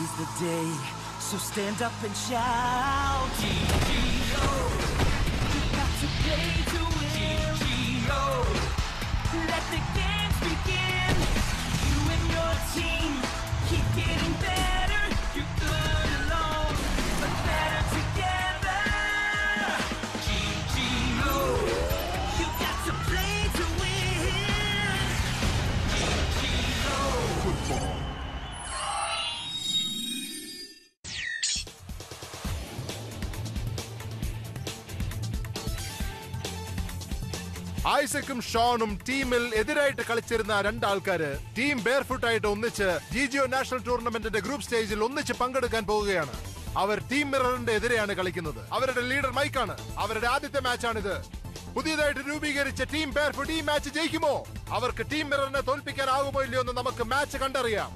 Today's the day, so stand up and shout. GGO, you got to play to win. GGO, let the games begin. You and your team keep getting better. You're good alone, but better together. GGO, you got to play to win. GGO. ഐസക്കും ഷോണും ടീമിൽ എതിരായിട്ട് കളിച്ചിരുന്ന രണ്ടാൾക്കാര് team barefoot ആയിട്ട് ഒന്നിച്ച് ജിജിഒ national ടൂർണമെന്റിന്റെ group സ്റ്റേജിൽ ഒന്നിച്ച് പങ്കെടുക്കാൻ പോവുകയാണ് അവർ team മിററിന്റെ എതിരെയാണ് കളിക്കുന്നത് അവരുടെ ലീഡർ മൈക്കാണ് അവരുടെ ആദ്യത്തെ മാച്ചാണിത് പുതിയതായിട്ട് രൂപീകരിച്ച ടീം ബെയർഫുട്ട് ഈ മാച്ച് ജയിക്കുമോ അവർക്ക് ടീം മിററിനെ തോൽപ്പിക്കാനാകുമോ ഇല്ലയോ എന്ന് നമുക്ക് മാച്ച് കണ്ടറിയാം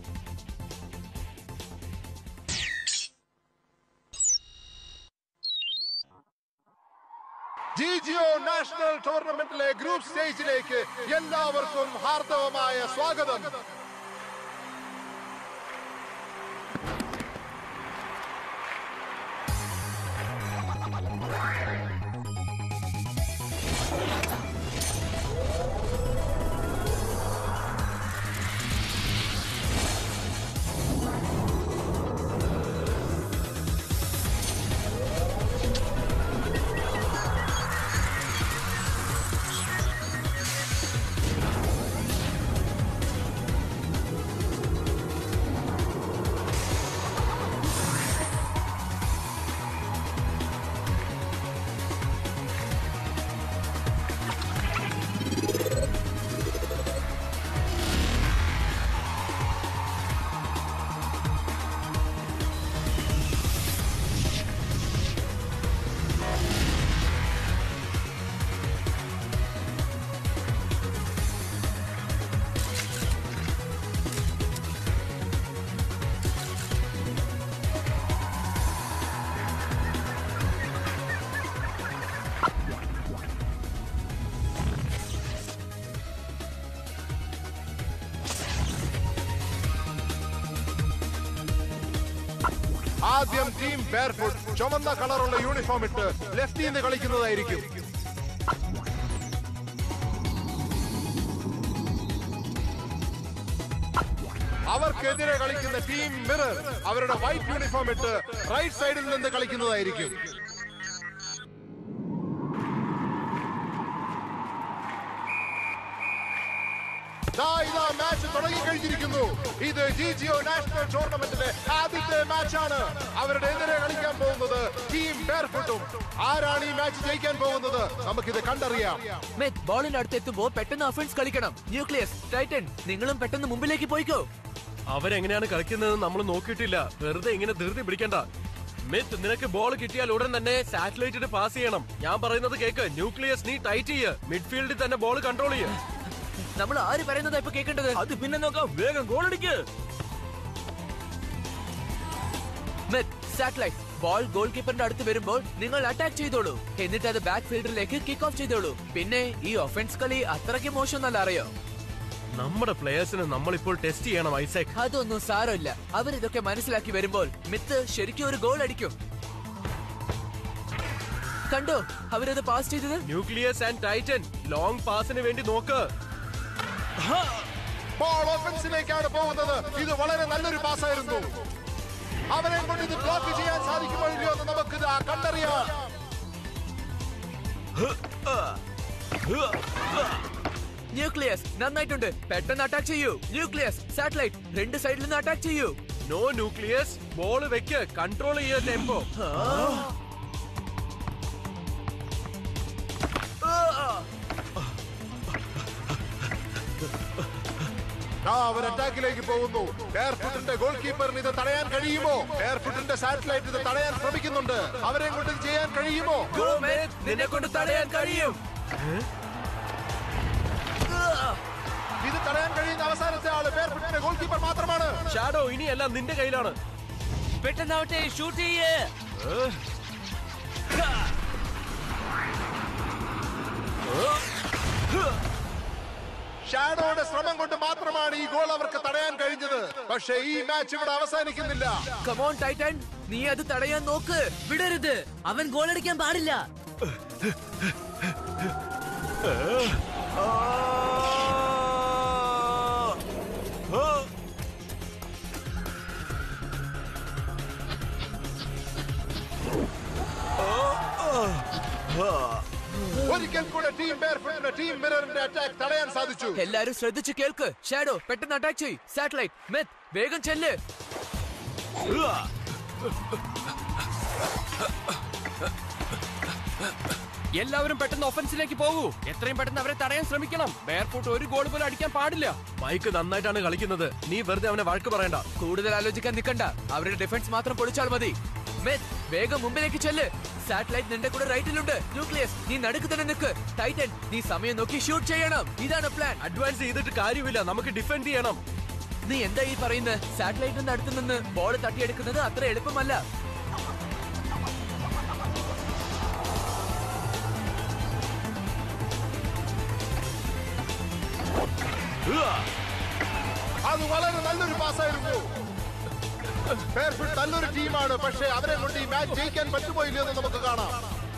ജിജിഒ നാഷണൽ ടൂർണമെന്റിലെ ഗ്രൂപ്പ് സ്റ്റേജിലേക്ക് എല്ലാവർക്കും ഹാർദവമായ സ്വാഗതം ആദ്യം ടീം ബെയർഫുട്ട് ചുമന്ന കളറുള്ള യൂണിഫോം ഇട്ട് ലെഫ്റ്റിൽ നിന്ന് കളിക്കുന്നതായിരിക്കും അവർക്കെതിരെ കളിക്കുന്ന ടീം മിറർ അവരുടെ വൈറ്റ് യൂണിഫോം ഇട്ട് റൈറ്റ് സൈഡിൽ നിന്ന് കളിക്കുന്നതായിരിക്കും ദാ ഇതാ മാച്ച് തുടങ്ങി കഴിഞ്ഞിരിക്കുന്നു ഇത് ജിജിഒ നാഷണൽ ടൂർണമെന്റിലെ ആദ്യത്തെ മാച്ചാണ് അവരുടെ എതിരെ കളിക്കാൻ പോകുന്നത് ടീം ബെയർഫുട്ടും ആരാണ് ഈ മാച്ച് ജയിക്കാൻ പോകുന്നത് നമുക്കിത് കണ്ടറിയാം മെറ്റ് ബോളിന്റെ അടുത്ത് എത്തുമ്പോ പെട്ടെന്ന് അഫൻസ് കളിക്കണം ന്യൂക്ലിയസ് ടൈറ്റൻ നിങ്ങളും പെട്ടെന്ന് മുമ്പിലേക്ക് പോയിക്കോ അവരെങ്ങനെയാണ് കളിക്കുന്നത് നമ്മൾ നോക്കിയിട്ടില്ല വെറുതെ ഇങ്ങനെ ധൃതി പിടിക്കണ്ട മിത്ത് നിനക്ക് ബോൾ കിട്ടിയാൽ ഉടൻ തന്നെ സാറ്റലൈറ്റിന് പാസ് ചെയ്യണം ഞാൻ പറയുന്നത് കേക്ക് ന്യൂക്ലിയസ് നീ ടൈറ്റ് ചെയ്യ് മിഡ്ഫീൽഡിൽ തന്നെ ബോൾ കൺട്രോൾ ചെയ്യ് നമ്മൾ ആര് പറയുന്നതാ ഇപ്പൊ കേൾക്കേണ്ടത് അത് പിന്നെ നോക്കാം വേഗം ഗോൾ അടിക്ക് മെറ്റ് സാറ്റലൈറ്റ് ബോൾ ഗോൾ കീപ്പറിന്റെ അടുത്ത് വരുമ്പോൾ നിങ്ങൾ അറ്റാക്ക് ചെയ്തോളൂ എന്നിട്ട് അത് ബാക്ക് ഫീൽഡറിലേക്ക് കിക്ക് ഓഫ് ചെയ്തോളൂ പിന്നെ ഈ ഒഫൻസ് കളി അത്രയ്ക്ക് മോശമെന്നല്ല അറിയോ നമ്മുടെ പ്ലേയേഴ്സിനെ നമ്മൾ ഇപ്പോൾ ടെസ്റ്റ് ചെയ്യണം ഐസക് അതൊന്നും സാരമില്ല അവരിതൊക്കെ മനസ്സിലാക്കി വരുമ്പോൾ മിത്ത് ശരിക്കും ഒരു ഗോൾ അടിക്കും കണ്ടോ അവരത് പാസ് ചെയ്തത് ന്യൂക്ലിയസ് ആൻഡ് ടൈറ്റൻ ലോങ് പാസിന് വേണ്ടി നോക്ക് ബോൾ ഓഫൻസിലേക്കാണ് പോകുന്നത് ഇത് വളരെ നല്ലൊരു പാസ്സായിരുന്നു അവരെ കൊണ്ട് ഇത് ബ്ലോക്ക് ചെയ്യാൻ സാധിക്കുമോ ഇല്ലയോ എന്ന് നമുക്കിത് കണ്ടറിയാം ന്യൂക്ലിയസ് നന്നായിട്ടുണ്ട് പെട്ടെന്ന് അറ്റാക്ക് ചെയ്യൂ ന്യൂക്ലിയസ് സാറ്റലൈറ്റ് രണ്ട് സൈഡിൽ നിന്ന് അറ്റാക്ക് ചെയ്യൂ നോ ന്യൂക്ലിയസ് ബോൾ വെക്ക് കൺട്രോൾ ചെയ്യ ടെമ്പോ ആ അവർ അറ്റാക്കിലേക്ക് പോകുന്നു എയർഫുട്ടിന്റെ ഗോൾ കീപ്പറിന് ഇത് തടയാൻ കഴിയുമോ എയർഫുട്ടിന്റെ സാറ്റലൈറ്റ് ഇത് തടയാൻ ശ്രമിക്കുന്നുണ്ട് അവരെ കൊണ്ട് ഇത് ചെയ്യാൻ കഴിയുമോ നിന്നെ കൊണ്ട് തടയാൻ കഴിയും ഇത് തടയാൻ കഴിയുന്ന അവസാനത്തെ ആള് എയർഫുട്ടിന്റെ ഗോൾ കീപ്പർ മാത്രമാണ് ഷാഡോ ഇനിയെല്ലാം നിന്റെ കയ്യിലാണ് പെട്ടെന്നാവട്ടെ ഷൂട്ട് ചെയ്യേ ഷാഡോയുടെ ശ്രമം കൊണ്ട് മാത്രമാണ് ഈ ഗോൾ അവർക്ക് തടയാൻ കഴിഞ്ഞത് പക്ഷേ ഈ മാച്ച് ഇവിടെ അവസാനിക്കുന്നില്ല കമോൺ ടൈറ്റൻ നീ അത് തടയാൻ നോക്ക് വിടരുത് അവൻ ഗോളടിക്കാൻ പാടില്ല ഒരിക്കൽ കൂടെ ടീം ബെയർഫുട്ടിന്റെ ടീം മിററിന്റെ അറ്റാക്ക് തടയാൻ സാധിച്ചു എല്ലാരും ശ്രദ്ധിച്ച് കേൾക്ക് ഷാഡോ പെട്ടെന്ന് അറ്റാക്ക് ചെയ് സാറ്റലൈറ്റ് മെത്ത് വേഗം ചെല്ല് എല്ലാവരും പെട്ടെന്ന് ഒഫൻസിലേക്ക് പോകൂ എത്രയും പെട്ടെന്ന് അവരെ തടയാൻ ശ്രമിക്കണം ബെയർഫുട്ട് ഒരു ഗോൾ പോലും അടിക്കാൻ പാടില്ല മൈക്ക് നന്നായിട്ടാണ് കളിക്കുന്നത് നീ വെറുതെ അവനെ വഴക്ക് പറയണ്ട കൂടുതൽ ആലോചിക്കാൻ നിക്കണ്ട അവരുടെ ഡിഫൻസ് മാത്രം പൊളിച്ചാൽ മതി മെത്ത് വേഗം മുമ്പിലേക്ക് ചെല്ല് സാറ്റലൈറ്റ് നിന്റെ കൂടെ റൈറ്റിലുണ്ട് ന്യൂക്ലിയസ് നീ നടുക്ക് തന്നെ നിക്ക് ടൈറ്റൻ നീ സമയം നോക്കി ഷൂട്ട് ചെയ്യണം ഇതാണ് പ്ലാൻ അഡ്വാൻസ് ചെയ്തിട്ട് കാര്യമില്ല നമുക്ക് ഡിഫെൻഡ് ചെയ്യണം നീ എന്താ ഈ പറയുന്നത് സാറ്റലൈറ്റിന്റെ അടുത്ത് നിന്ന് ബോൾ തട്ടിയെടുക്കുന്നത് അത്ര എളുപ്പമല്ല അത് വളരെ നല്ലൊരു പാസ്സായിരുന്നു ബെയർഫുട്ട് നല്ലൊരു ടീമാണ് പക്ഷേ അവരെ കൊണ്ട് ഈ മാച്ച് ജയിക്കാൻ പറ്റുമോ ഇല്ലെന്ന് നമുക്ക് കാണാം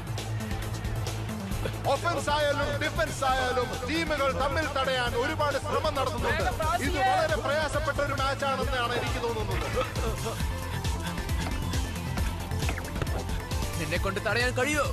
ഒഫൻസ് ആയാലും ഡിഫൻസ് ആയാലും ടീമുകൾ തമ്മിൽ തടയാൻ ഒരുപാട് ശ്രമം നടത്തുന്നുണ്ട് ഇത് വളരെ പ്രയാസപ്പെട്ട ഒരു മാച്ച് ആണെന്നാണ് എനിക്ക് തോന്നുന്നത് നിന്നെ കൊണ്ട് തടയാൻ കഴിയോ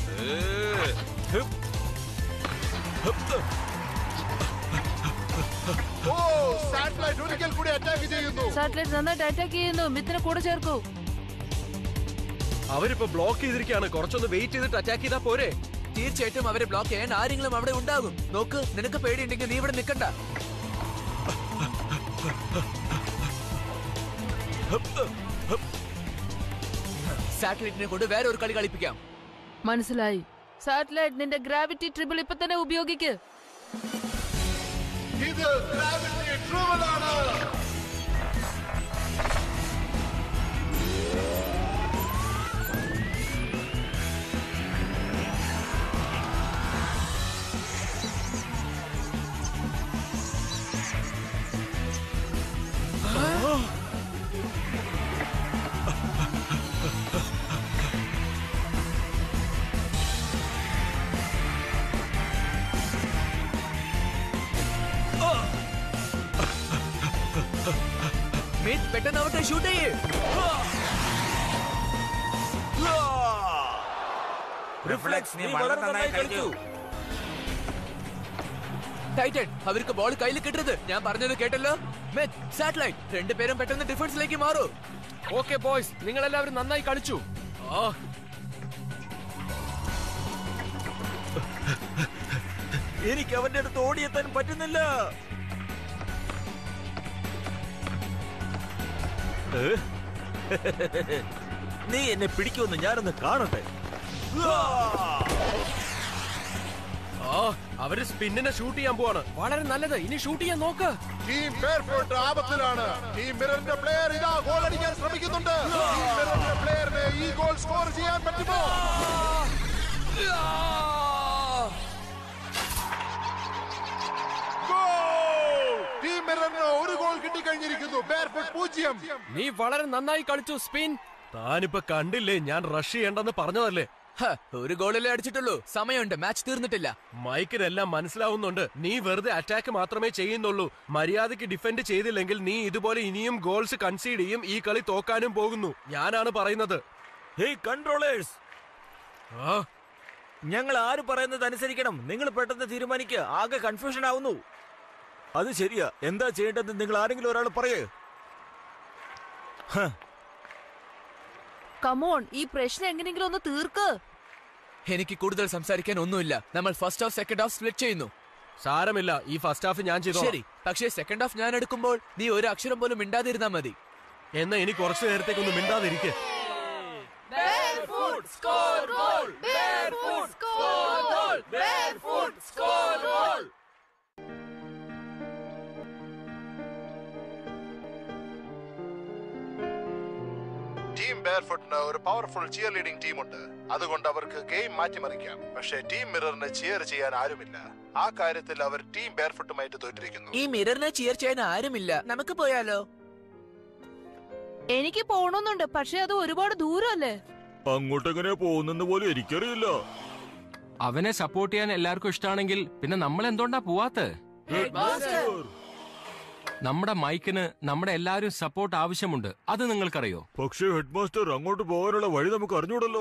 ഓ സാറ്റലൈറ്റ് ഒരിക്കൽ കൂടി അറ്റാക്ക് ചെയ്യുന്നു സാറ്റലൈറ്റ് നന്നായിട്ട് അറ്റാക്ക് ചെയ്യുന്നു മിത്തിനെ കൂടെ ചേർക്കൂ അവരിപ്പോ ബ്ലോക്ക് ചെയ്തിരിക്കുകയാണ് കുറച്ചൊന്ന് വെയിറ്റ് ചെയ്തിട്ട് അറ്റാക്ക് ചെയ്താൽ പോരെ തീർച്ചയായിട്ടും അവരെ ബ്ലോക്ക് ചെയ്യാൻ ആരെങ്കിലും അവിടെ ഉണ്ടാകും നോക്ക് നിനക്ക് പേടിയുണ്ടെങ്കിൽ നീ ഇവിടെ നിൽക്കണ്ട സാറ്റലൈറ്റിനെ കൊണ്ട് വേറെ ഒരു കളി കളിപ്പിക്കാം മനസ്സിലായി സാറ്റലൈറ്റ് നിന്റെ ഗ്രാവിറ്റി ട്രിബിൾ ഇപ്പൊ തന്നെ ഉപയോഗിക്ക് ഇത് ഗ്രാവിറ്റി ട്രൂവൽ ആണ് മീറ്റ് പെട്ടെന്ന് അവട്ടെ ഷൂട്ട് ചെയ്യേ റിഫ്ലെക്സ് നീ വളരെ നന്നായി കളിച്ചു ടൈറ്റൻ അവർക്ക് ബോൾ കയ്യിൽ കിട്ടരുത് ഞാൻ പറഞ്ഞത് കേട്ടല്ലോ മെറ്റ് സാറ്റലൈറ്റ് രണ്ടുപേരും പെട്ടെന്ന് ഡിഫൻസിലേക്ക് മാറൂ ഓക്കെ ബോയ്സ് നിങ്ങൾ എല്ലാവരും നന്നായി കളിച്ചു ആ എനിക്ക് അവന്റെ അടുത്ത് ഓടിയെത്താൻ പറ്റുന്നില്ല ഏ? നീ എന്നെ പിടിക്കുമെന്ന് ഞാനൊന്ന് കാണട്ടെ ആ അവര് സ്പിന്നിനെ ഷൂട്ട് ചെയ്യാൻ പോവാണ് വളരെ നല്ലത് ഇനി ഷൂട്ട് ചെയ്യാൻ നോക്ക് ടീം ബെയർഫുട്ട് ആപത്തിലാണ് ടീം മിററിന്റെ പ്ലെയർ ഇതാ ഗോൾ അടിക്കാൻ ശ്രമിക്കുന്നുണ്ട് ടീം മിററിന്റെ പ്ലെയറിന് ഈ ഗോൾ സ്കോർ ചെയ്യാൻ പറ്റുമോ ടീം മിററിന് ഒരു ഗോൾ കിട്ടിക്കഴിഞ്ഞിരിക്കുന്നു ബെയർഫുട്ട് പൂജ്യം നീ വളരെ നന്നായി കളിച്ചു സ്പിൻ താനിപ്പോ കണ്ടില്ലേ ഞാൻ റഷ് ചെയ്യണ്ടെന്ന് പറഞ്ഞതല്ലേ ഹ, ഒരു ഗോളല്ലേ അടിച്ചിട്ടുള്ളൂ സമയമുണ്ട് മാച്ച് തീർന്നിട്ടില്ല മൈക്കിനെല്ലാം മനസ്സിലാവുന്നുണ്ട് നീ വെറുതെ അറ്റാക്ക് മാത്രമേ ചെയ്യുന്നുള്ളൂ മര്യാദയ്ക്ക് ഡിഫെൻഡ് ചെയ്തില്ലെങ്കിൽ നീ ഇതുപോലെ ഇനിയും ഗോൾസ് കൺസീഡ് ചെയ്യും ഈ കളി തോക്കാനും പോകുന്നു ഞാനാണ് പറയുന്നത് ഹേയ് കൺട്രോളേഴ്സ് ആ ഞങ്ങൾ ആര് പറയുന്നത് അനുസരിക്കണം നിങ്ങൾ പെട്ടെന്ന് തീരുമാനിക്കുക ആകെ കൺഫ്യൂഷൻ ആവുന്നു അത് ശരിയാ എന്താ ചെയ്യേണ്ടതെന്ന് നിങ്ങൾ ആരെങ്കിലും ഒരാൾ പറയേ കമോൺ ഈ പ്രശ്നം എങ്ങനെയെങ്കിലും ഒന്ന് തീർക്ക് എനിക്ക് കൂടുതൽ സംസാരിക്കാൻ ഒന്നുമില്ല നമ്മൾ first half second half split ചെയ്യുന്നു സാരമില്ല ഈ ഫസ്റ്റ് ഹാഫ് ഞാൻ ചെയ്തോ ശരി പക്ഷേ സെക്കൻഡ് ഹാഫ് ഞാൻ എടുക്കുമ്പോൾ നീ ഒരു അക്ഷരം പോലും മിണ്ടാതിരുന്നാ മതി എന്നാ ഇനി കുറച്ചു നേരത്തേക്കൊന്നും മിണ്ടാതിരിക്കെ ടീം ബെയർഫുട്ടിന് ഒരു പവർഫുൾ ചിയർ ലീഡിംഗ് ടീമുണ്ട് അതുകൊണ്ട് അവർക്ക് ഗെയിം മാറ്റിമറിക്കാം പക്ഷേ ടീം മിററിന് ചിയർ ചെയ്യാൻ ആരുമില്ല ആ കാര്യത്തിൽ അവർ ടീം ബെയർഫുട്ടുമായിട്ട് തോറ്റിരിക്കുന്നു ഈ മിററിനെ ചിയർ ചെയ്യാൻ ആരുമില്ല നമുക്ക് പോയാലോ എനിക്ക് പോണമെന്നുണ്ട് പക്ഷെ അത് ഒരുപാട് ദൂരമല്ലേ അങ്ങോട്ടെങ്ങനെ പോകുന്നെന്ന് പോലും എനിക്കറിയില്ല അവനെ സപ്പോർട്ട് ചെയ്യാൻ എല്ലാവർക്കും ഇഷ്ടമാണെങ്കിൽ പിന്നെ നമ്മൾ എന്തുകൊണ്ടാ പോവാത്ത നമ്മുടെ മൈക്കിന് നമ്മുടെ എല്ലാവരും സപ്പോർട്ട് ആവശ്യമുണ്ട് അത് നിങ്ങൾക്കറിയോ പക്ഷേ ഹെഡ് മാസ്റ്റർ അങ്ങോട്ട് പോകാനുള്ള വഴി നമുക്ക് അറിഞ്ഞൂടല്ലോ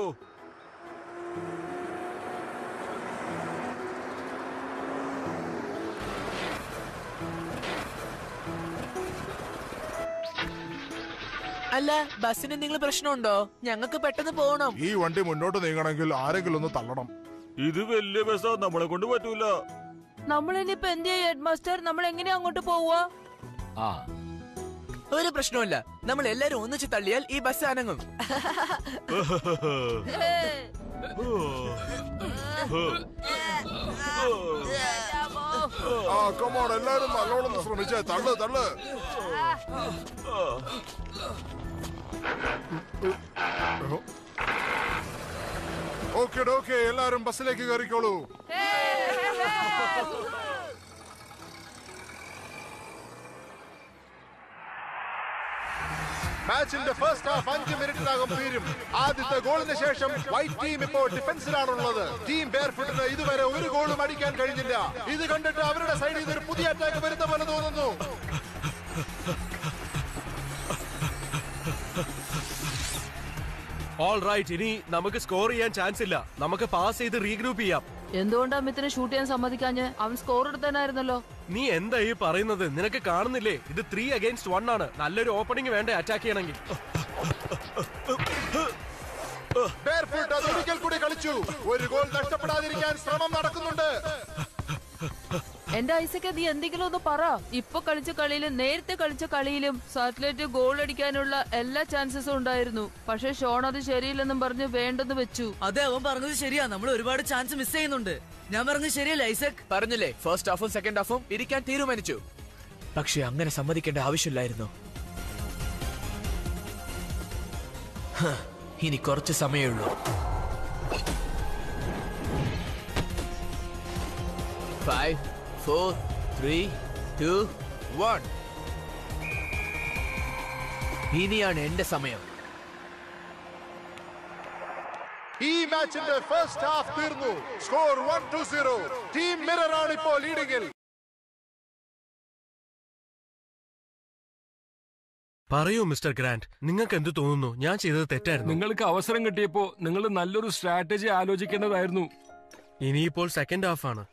അല്ല ബസ്സിന് എന്തെങ്കിലും പ്രശ്നമുണ്ടോ ഞങ്ങൾക്ക് പെട്ടെന്ന് പോകണം ഈ വണ്ടി മുന്നോട്ട് നീങ്ങണമെങ്കിൽ ആരെങ്കിലും ഒന്ന് തള്ളണം ഇത് വലിയ ബസ്സാ നമ്മളെ കൊണ്ട് പറ്റൂല നമ്മൾ ഇനിയിപ്പോ എന്ത് ചെയ്യും ഹെഡ് മാസ്റ്റർ നമ്മൾ എങ്ങനെയാ അങ്ങോട്ട് പോവുക ആ ഒരു പ്രശ്നമില്ല നമ്മൾ എല്ലാരും ഒന്നിച്ച് തള്ളിയാൽ ഈ ബസ് അനങ്ങും ആ കമോൺ എല്ലാരും നല്ലോണം ശ്രമിച്ചേ തള്ളു തള്ളു ഓക്കെ ഓക്കെ എല്ലാരും ബസ്സിലേക്ക് കയറിക്കോളൂ മാച്ചിന്റെ ഫസ്റ്റ് ഹാഫ് അഞ്ച് മിനിറ്റിനകം തീരും ആദ്യത്തെ ഗോളിന് ശേഷം വൈറ്റ് ടീം ഇപ്പോൾ ഡിഫൻസിലാണുള്ളത് ടീം ബെയർഫുട്ടിന് ഇതുവരെ ഒരു ഗോളും അടിക്കാൻ കഴിഞ്ഞില്ല ഇത് കണ്ടിട്ട് അവരുടെ സൈഡിൽ നിന്ന് ഒരു പുതിയ അറ്റാക്ക് വരുന്ന പോലെ തോന്നുന്നു ഓൾ റൈറ്റ് ഇനി നമുക്ക് സ്കോർ ചെയ്യാൻ ചാൻസ് ഇല്ല നമുക്ക് പാസ് ചെയ്ത് റീഗ്രൂപ്പ് ചെയ്യാം എന്തുകൊണ്ടാ മിത്തിനെ ഷൂട്ട് ചെയ്യാൻ സമ്മതിക്കാഞ്ഞ് അവൻ സ്കോർ എടുത്താനായിരുന്നല്ലോ നീ എന്താ ഈ പറയുന്നത് നിനക്ക് കാണുന്നില്ലേ ഇത് ത്രീ അഗൈൻസ്റ്റ് വൺ ആണ് നല്ലൊരു ഓപ്പണിംഗ് വേണ്ടേ അറ്റാക്ക് ചെയ്യണമെങ്കിൽ ബെയർഫുട്ട് അത് ഒരിക്കൽ കൂടി കളിച്ചു ഒരു ഗോൾ നഷ്ടപ്പെടാതിരിക്കാൻ ശ്രമം നടക്കുന്നുണ്ട് എന്റെ ഐസക്ക് നീ എന്തെങ്കിലും ഒന്ന് പറ ഇപ്പൊ കളിച്ച കളിയിലും നേരത്തെ കളിച്ച കളിയിലും സാറ്റലൈറ്റ് ഗോൾ അടിക്കാനുള്ള എല്ലാ ചാൻസസും ഉണ്ടായിരുന്നു പക്ഷെ ഷോൺ അത് ശരിയില്ലെന്നും പറഞ്ഞ് വേണ്ടെന്ന് വെച്ചു അതെ അവൻ പറഞ്ഞത് ശരിയാ നമ്മൾ ഒരുപാട് ചാൻസ് മിസ് ചെയ്യുന്നുണ്ട് ഞാൻ പറഞ്ഞത് ശരിയല്ല ഐസക് പറഞ്ഞില്ലേ ഫസ്റ്റ് ഹാഫും സെക്കൻഡ് ഹാഫും ഇരിക്കാൻ തീരുമാനിച്ചു പക്ഷെ അങ്ങനെ സമ്മതിക്കേണ്ട ആവശ്യമില്ലായിരുന്നു ഹ, ഇനി കുറച്ച് സമയമേ ഉള്ളൂ five four three two one ഇനിയാണ് എന്റെ സമയം ഈ മാച്ചിന്റെ ഫസ്റ്റ് ഹാഫ് തീർന്നു score one two zero team Mirror ആണ് ഇപ്പോൾ ലീഡിംഗിൽ പറയൂ മിസ്റ്റർ ഗ്രാൻഡ് നിങ്ങൾക്ക് എന്ത് തോന്നുന്നു ഞാൻ ചെയ്തത് തെറ്റായിരുന്നു നിങ്ങൾക്ക് അവസരം കിട്ടിയപ്പോ നിങ്ങൾ നല്ലൊരു സ്ട്രാറ്റജി ആലോചിക്കേണ്ടതായിരുന്നു ഇനിയിപ്പോൾ സെക്കൻഡ് ഹാഫ് ആണ്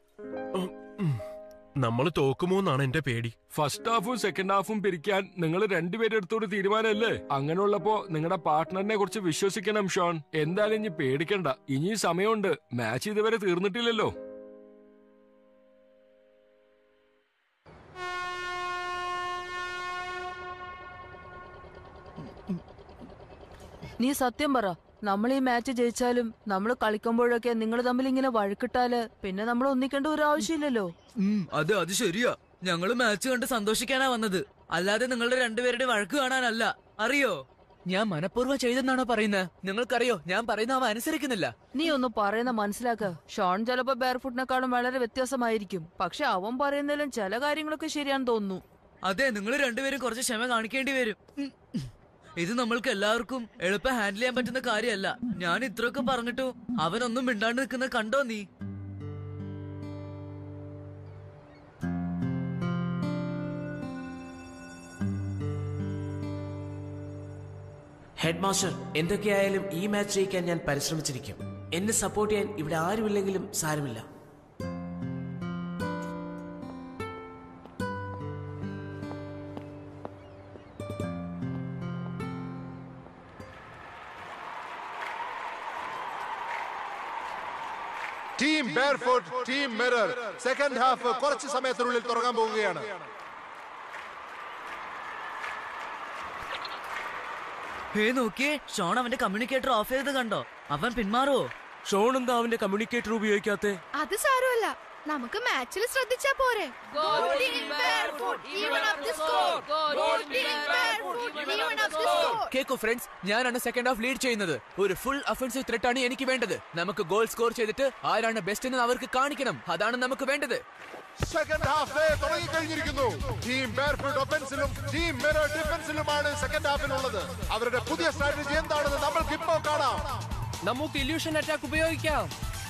നമ്മൾ തോക്കുമോ എന്നാണ് എന്റെ പേടി ഫസ്റ്റ് ഹാഫും സെക്കൻഡ് ഹാഫും പിരിക്കാൻ നിങ്ങൾ രണ്ടുപേരും എടുത്തൊരു തീരുമാനമല്ലേ അങ്ങനെയുള്ളപ്പോ നിങ്ങളുടെ പാർട്ട്ണറിനെ കുറിച്ച് വിശ്വസിക്കണം ഷോൺ എന്തായാലും ഇനി പേടിക്കണ്ട ഇനി സമയമുണ്ട് മാച്ച് ഇതുവരെ തീർന്നിട്ടില്ലല്ലോ നീ സത്യം പറ നമ്മൾ ഈ മാച്ച് ജയിച്ചാലും നമ്മൾ കളിക്കുമ്പോഴൊക്കെ നിങ്ങൾ തമ്മിൽ ഇങ്ങനെ വഴക്കിട്ടാല് പിന്നെ നമ്മൾ ഒന്നിക്കേണ്ട ഒരു ആവശ്യമില്ലല്ലോ ഉം, അത് അത് ശരിയാ ഞങ്ങള് മാച്ച് കണ്ട് സന്തോഷിക്കാനാ വന്നത് അല്ലാതെ നിങ്ങളുടെ രണ്ടുപേരുടെ വഴക്ക് കാണാനല്ല അറിയോ ഞാൻ മനഃപൂർവ്വം ചെയ്തെന്നാണോ പറയുന്നത് നിങ്ങൾക്കറിയോ ഞാൻ പറയുന്ന അവ അനുസരിക്കുന്നില്ല നീ ഒന്ന് പറയുന്ന മനസ്സിലാക്ക ഷോൺ ചിലപ്പോ ബെയർഫുട്ടിനെക്കാളും വളരെ വ്യത്യാസമായിരിക്കും പക്ഷെ അവൻ പറയുന്നതിലും ചില കാര്യങ്ങളൊക്കെ ശരിയാണെന്ന് തോന്നുന്നു അതെ നിങ്ങൾ രണ്ടുപേരും കുറച്ച് ക്ഷമ കാണിക്കേണ്ടി വരും ഉം. ഇത് നമ്മൾക്ക് എല്ലാവർക്കും എളുപ്പം ഹാൻഡിൽ ചെയ്യാൻ പറ്റുന്ന കാര്യമല്ല ഞാൻ ഇത്രയൊക്കെ പറഞ്ഞിട്ടു അവനൊന്നും മിണ്ടാണ്ട് നിൽക്കുന്നത് കണ്ടോ നീ ഹെഡ് മാസ്റ്റർ എന്തൊക്കെയായാലും ഈ മാച്ച് ജയിക്കാൻ ഞാൻ പരിശ്രമിച്ചിരിക്കും എന്നെ സപ്പോർട്ട് ചെയ്യാൻ ഇവിടെ ആരുമില്ലെങ്കിലും സാരമില്ല team Barefoot team Mirror second half കുറച്ച് സമയത്തിനുള്ളിൽ തുടങ്ങാൻ പോവുകയാണ് ഹേ നോക്കിയേ ഷോൺ അവന്റെ കമ്മ്യൂണിക്കേറ്റർ ഓഫ് ചെയ്ത് കണ്ടോ അവൻ പിന്മാറുവോ ഷോൺ എന്താ അവന്റെ കമ്മ്യൂണിക്കേറ്റർ ഉപയോഗിക്കാത്തെ അത് സാരമല്ല നമുക്ക് മാച്ചിൽ ശ്രദ്ധിച്ചാ പോരെ Team Barefoot, even up the score. Team Barefoot, even up the score. കേക്കു ഫ്രണ്ട്സ് ഞാനാണ് സെക്കൻഡ് ഹാഫ് ലീഡ് ചെയ്യുന്നത് ഒരു ഫുൾ ഒഫൻസീവ് ത്രെറ്റ് ആണ് എനിക്ക് വേണ്ടത് നമുക്ക് ഗോൾ സ്കോർ ചെയ്തിട്ട് ആരാണ് ബെസ്റ്റ് എന്ന് അവർക്ക് കാണിക്കണം അതാണ് നമുക്ക് വേണ്ടത് സെക്കൻഡ് ഹാഫ് തുടങ്ങിക്കഴിഞ്ഞിരിക്കുന്നു ടീം ബെയർഫുട്ട് ഒഫൻസിലും ടീം മിറർ ഡിഫൻസിലുമാണ് സെക്കൻഡ് ഹാഫിനുള്ളത് അവരുടെ പുതിയ സ്ട്രാറ്റജി എന്താണെന്ന് നമ്മൾക്ക് ഇപ്പോൾ കാണാം നമുക്ക് ഇല്യൂഷൻ അറ്റാക്ക് ഉപയോഗിക്കാം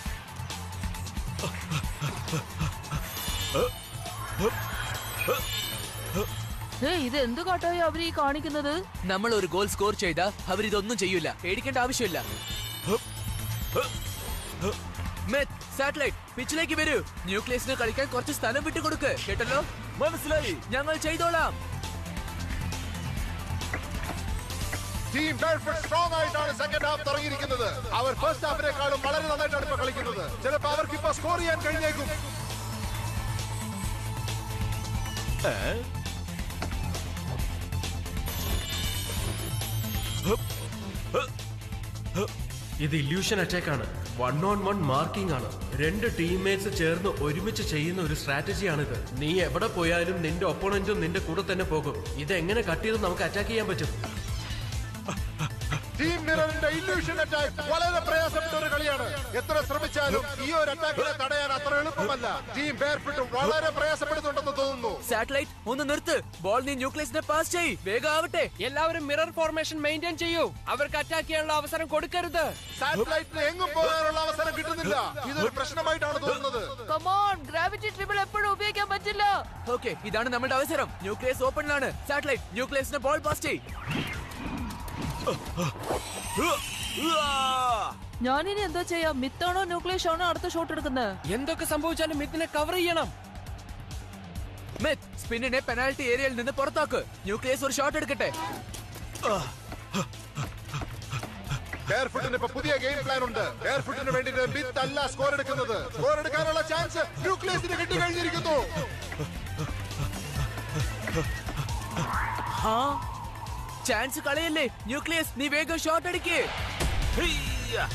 ഏ ഇത് എന്ത് കാട്ടായി അവർ ഈ കാണിക്കുന്നത് നമ്മൾ ഒരു ഗോൾ സ്കോർ ചെയ്താൽ അവർ ഇതൊന്നും ചെയ്യൂല പേടിക്കേണ്ട ആവശ്യമില്ല മെത്ത് സാറ്റലൈറ്റ് പിച്ചിലേക്ക് വരൂ ന്യൂക്ലിയസിന് കളിക്കാൻ കുറച്ച് സ്ഥലം വിട്ടു കൊടുക്ക് കേട്ടല്ലോ മനസ്സിലായി ഞങ്ങൾ ചെയ്തോളാം ടീം ബെയർഫുട്ട് സ്ട്രോങ് ആയിട്ടാണ് സെക്കൻഡ് ഹാഫ് തുടങ്ങിയിരിക്കുന്നത് അവർ ഫസ്റ്റ് ഹാഫിനേക്കാളും വളരെ നന്നായിട്ടാണ് ഇപ്പൊ കളിക്കുന്നത് ചിലപ്പോൾ അവർക്ക് ഇപ്പൊ സ്കോർ ചെയ്യാൻ കഴിഞ്ഞേക്കും ഇത് ഇല്യൂഷൻ അറ്റാക്ക് ആണ് വൺ ഓൺ വൺ മാർക്കിംഗ് ആണ് രണ്ട് ടീംമേറ്റ്സ് ചേർന്ന് ഒരുമിച്ച് ചെയ്യുന്ന ഒരു സ്ട്രാറ്റജിയാണിത് നീ എവിടെ പോയാലും നിന്റെ ഒപ്പോണന്റും നിന്റെ കൂടെ തന്നെ പോകും ഇത് എങ്ങനെ കട്ട് ചെയ്ത് നമുക്ക് അറ്റാക്ക് ചെയ്യാൻ പറ്റും ടീം മിററിന്റെ ഇല്യൂഷൻ അറ്റാക്ക് വളരെ പ്രയാസപ്പെട്ട ഒരു കളിയാണ് എത്ര ശ്രമിച്ചാലും ഈ ഒരു അറ്റാക്കിനെ തടയാൻ അത്ര എളുപ്പമല്ല ടീം ബെയർഫുട്ട് വളരെ പ്രയാസപ്പെടുന്നുണ്ടെന്ന് തോന്നുന്നു സാറ്റലൈറ്റ് ഒന്ന് നിർത്ത് ബോൾ നീ ന്യൂക്ലിയസിനെ പാസ് ചെയ് വേഗം ആവട്ടെ എല്ലാവരും മിറർ ഫോർമേഷൻ മെയിൻറ്റെയിൻ ചെയ്യൂ അവർക്ക് അറ്റാക്ക് ചെയ്യാനുള്ള അവസരം കൊടുക്കരുത് സാറ്റലൈറ്റിന് എങ്ങും പോകാനുള്ള അവസരം കിട്ടുന്നില്ല ഇതൊരു പ്രശ്നമായിട്ടാണ് തോന്നുന്നത് കമോൺ ഗ്രാവിറ്റി ട്രിപ്പിൾ എപ്പോഴും ഉപയോഗിക്കാൻ പറ്റില്ല ഓക്കെ ഇതാണ് നമ്മുടെ അവസരം ന്യൂക്ലിയസ് ഓപ്പണിലാണ് സാറ്റലൈറ്റ് ന്യൂക്ലിയസിന് ബോൾ പാസ് ചെയ് ഞാനിനി എന്താ ചെയ്യാ മിത്താണോ ന്യൂക്ലിയസ് ആണോ അടുത്ത ഷോട്ട് എടുക്കുന്നത് എന്തൊക്കെ സംഭവിച്ചാലും ഇതിനെ കവർ ചെയ്യണം മെത്ത് സ്പിന്നിനെ പെനാൽറ്റി ഏരിയയിൽ നിന്ന് പുറത്താക്ക് ന്യൂക്ലിയസ് ഒരു ഷോട്ട് എടുക്കട്ടെ ബെയർഫുട്ടിന് ഇപ്പൊ പുതിയ ഗെയിം പ്ലാൻ ഉണ്ട് ബെയർഫുട്ടിന് വേണ്ടിയിട്ട് ബിത്ത് അല്ല സ്കോർ എടുക്കുന്നത് സ്കോർ എടുക്കാനുള്ള ചാൻസ് ന്യൂക്ലിയസിന് കിട്ടി കഴിഞ്ഞിരിക്കുന്നു ചാൻസ് കളയല്ലേ ന്യൂക്ലിയസ് നീ വേഗം ഷോട്ട് അടിക്കേ ഹെയ്യ.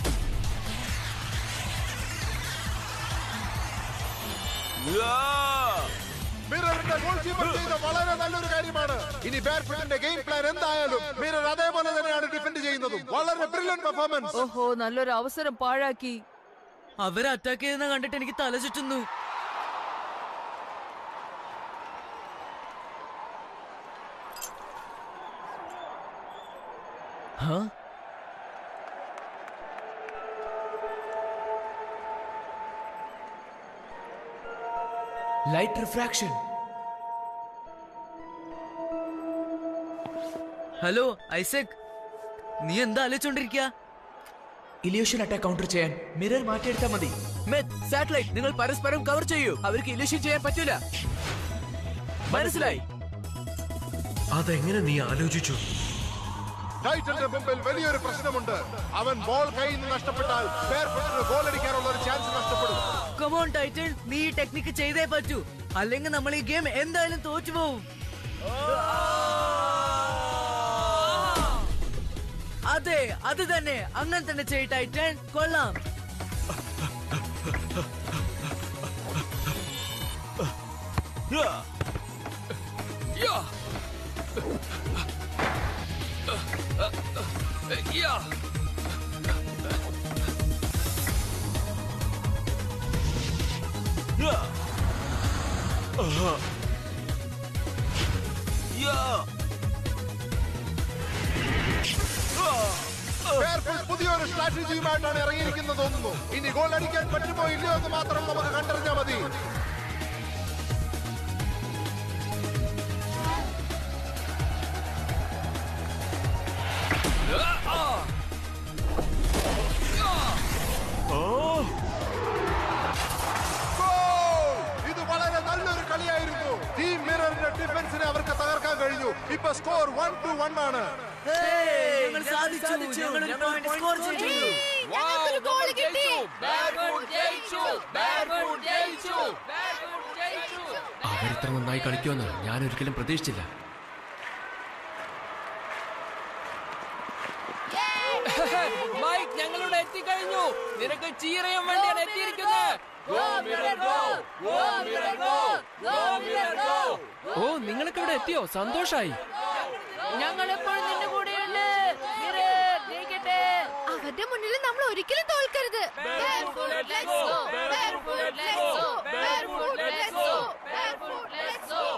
ആ. മിററിന്റെ ഗോൾ കീപ്പർ ചെയ്ത വളരെ നല്ലൊരു കാര്യമാണ് ഇനി ബെയർഫുട്ടിന്റെ ഗെയിം പ്ലാൻ എന്തായാലും മിറർ അതേപോലെ തന്നെയാണ് ഡിഫെൻഡ് ചെയ്യുന്നതും വളരെ ബ്രില്യൻ പെർഫോമൻസ് ഓഹോ നല്ലൊരു അവസരം പാഴാക്കി അവരെ അറ്റാക്ക് ചെയ്യുന്ന കണ്ടിട്ട് എനിക്ക് തല ചുറ്റുന്നു ലൈറ്റ് റിഫ്രാക്ഷൻ ഹലോ ഐസക് നീ എന്താ ആലോചിച്ചോണ്ടിരിക്കുക ഇല്യൂഷൻ അറ്റാക്ക് കൗണ്ടർ ചെയ്യാൻ മിറർ മാറ്റിയെടുത്താൽ മതി മെത്ത് സാറ്റലൈറ്റ് നിങ്ങൾ പരസ്പരം കവർ ചെയ്യൂ അവർക്ക് ഇല്യൂഷൻ ചെയ്യാൻ പറ്റൂല മനസ്സിലായി അതെങ്ങനെ നീ ആലോചിച്ചു ടൈറ്റന്റെ മുമ്പിൽ വലിയൊരു പ്രശ്നമുണ്ട് അവൻ ബോൾ കയ്യിൽ നിന്ന് നഷ്ടപ്പെട്ടാൽ ബെയർഫുട്ടിന് ഗോൾ അടിക്കാനുള്ള ഒരു ചാൻസ് നഷ്ടപ്പെടും കമോൺ ടൈറ്റൻ നീ ഈ ടെക്നിക്ക് ചെയ്തേ പറ്റൂ അല്ലെങ്കിൽ നമ്മൾ ഈ ഗെയിം എന്തായാലും തോറ്റു പോവും അതെ അത് തന്നെ അങ്ങനെ തന്നെ ചെയ് ടൈറ്റൻ കൊള്ളാം ആ. ആ. ആഹാ. യാ. ആ. ബെയർഫുട്ട് പുതിയൊരു സ്ട്രാറ്റജിയുമായിട്ടാണ് ഇറങ്ങിയിരിക്കുന്നത് തോന്നുന്നു ഇനി ഗോൾ അടിക്കാൻ പറ്റുമോ ഇല്ലയോ എന്ന് മാത്രം നമുക്ക് കണ്ടറിഞ്ഞാൽ മതി Goal! ഇത് വളരെ നല്ലൊരു കളിയായിരുന്നു ടീം മിററിന്റെ ഡിഫൻസിനെ അവർക്ക് തകർക്കാൻ കഴിഞ്ഞു ഇപ്പൊ സ്കോർ വൺ ടു വൺ ആണ് ഞങ്ങൾ സാധിച്ചു ഞങ്ങൾ ഒരു പോയിന്റ് സ്കോർ ചെയ്തു ഞങ്ങൾക്കൊരു ഗോൾ കിട്ടി അവരിത്ര നന്നായി കളിക്കുമെന്ന് ഞാൻ ഒരിക്കലും പ്രതീക്ഷിച്ചില്ല മൈക്ക് ഞങ്ങളിവിടെ എത്തിക്കഴിഞ്ഞു നിനക്ക് ചീറയാൻ വേണ്ടിയാണ് എത്തിയിരിക്കുന്നത് ഓ നിങ്ങളൊക്കെ ഇവിടെ എത്തിയോ സന്തോഷായി ഞങ്ങൾ എപ്പോഴും നിന്റെ കൂടെയുണ്ട് എന്റെ മുന്നിൽ നമ്മൾ ഒരിക്കലും തോൽക്കരുത് Barefoot, let's go. Barefoot, let's go. Barefoot, let's go. Barefoot, let's go.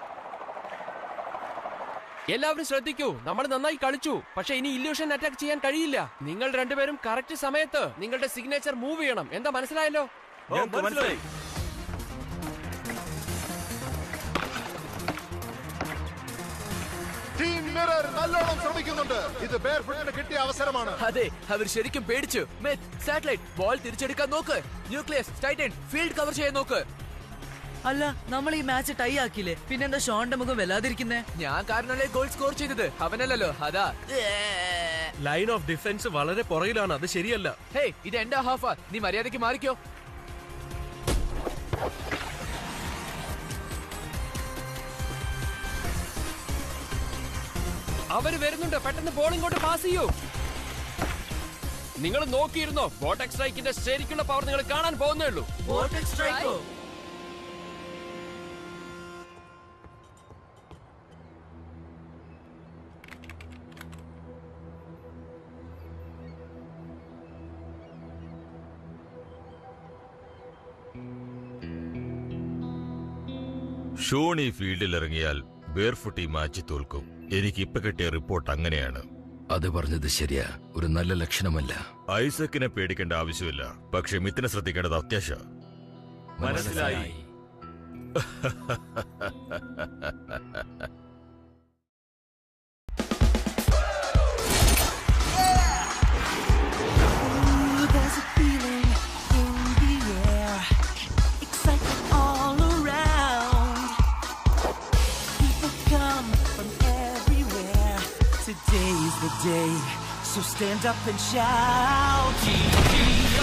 എല്ലാവരും ശ്രദ്ധിക്കൂ നമ്മൾ നന്നായി കളിച്ചു പക്ഷെ ഇനി ഇല്യൂഷൻ അറ്റാക്ക് ചെയ്യാൻ കഴിയില്ല നിങ്ങൾ രണ്ടുപേരും കറക്റ്റ് സമയത്ത് നിങ്ങളുടെ സിഗ്നേച്ചർ മൂവ് ചെയ്യണം എന്താ മനസ്സിലായല്ലോ ഞങ്ങൾക്ക് മനസ്സിലായി ടീം മിറർ നല്ലോണം ശ്രമിക്കുന്നുണ്ട് ഇത് ബെയർഫുട്ടിന് കിട്ടിയ അവസരമാണ് അതെ അവർ ശരിക്കും പേടിച്ചു മെത്ത് സാറ്റലൈറ്റ് ബോൾ തിരിച്ചെടുക്കാൻ നോക്ക് ന്യൂക്ലിയസ് ടൈറ്റൻ ഫീൽഡ് കവർ ചെയ്യാൻ നോക്ക് അല്ല നമ്മൾ ഈ മാച്ച് ടൈ ആക്കിയില്ലേ പിന്നെന്താ ഷോന്റെ മുഖം വല്ലാതിരിക്കുന്നേ ഞാൻ കാരണല്ലേ ഗോൾ സ്കോർ ചെയ്തത് അവനല്ലല്ലോ അതാ ലൈൻ ഓഫ് ഡിഫൻസ് വളരെ പുറകിലാണ് അത് ശരിയല്ല ഹേ ഇത് എന്റെ ഹാഫാ നീ മര്യാദയ്ക്ക് മാറിക്കോ അവര് വരുന്നുണ്ട് പെട്ടെന്ന് ബോൾ ഇങ്ങോട്ട് പാസ് ചെയ്യൂ നിങ്ങൾ നോക്കിയിരുന്നോ ബോട്ടക് സ്ട്രൈക്കിന്റെ ശരിക്കുള്ള പവർ നിങ്ങൾ കാണാൻ പോകുന്നേ ഉള്ളൂ ഷോൺ ഈ ഫീൽഡിൽ ഇറങ്ങിയാൽ ബേർഫുട്ട് ഈ മാച്ച് തോൽക്കും എനിക്ക് ഇപ്പൊ കിട്ടിയ റിപ്പോർട്ട് അങ്ങനെയാണ് അത് പറഞ്ഞത് ശരിയാ ഒരു നല്ല ലക്ഷണമല്ല ഐസക്കിനെ പേടിക്കേണ്ട ആവശ്യമില്ല പക്ഷെ മിത്തിനെ ശ്രദ്ധിക്കേണ്ടത് അത്യാവശ്യ മനസ്സിലായി Ooh, there's a feeling in the air, excitement all around. People come from everywhere. Today's the day, so stand up and shout. GGO,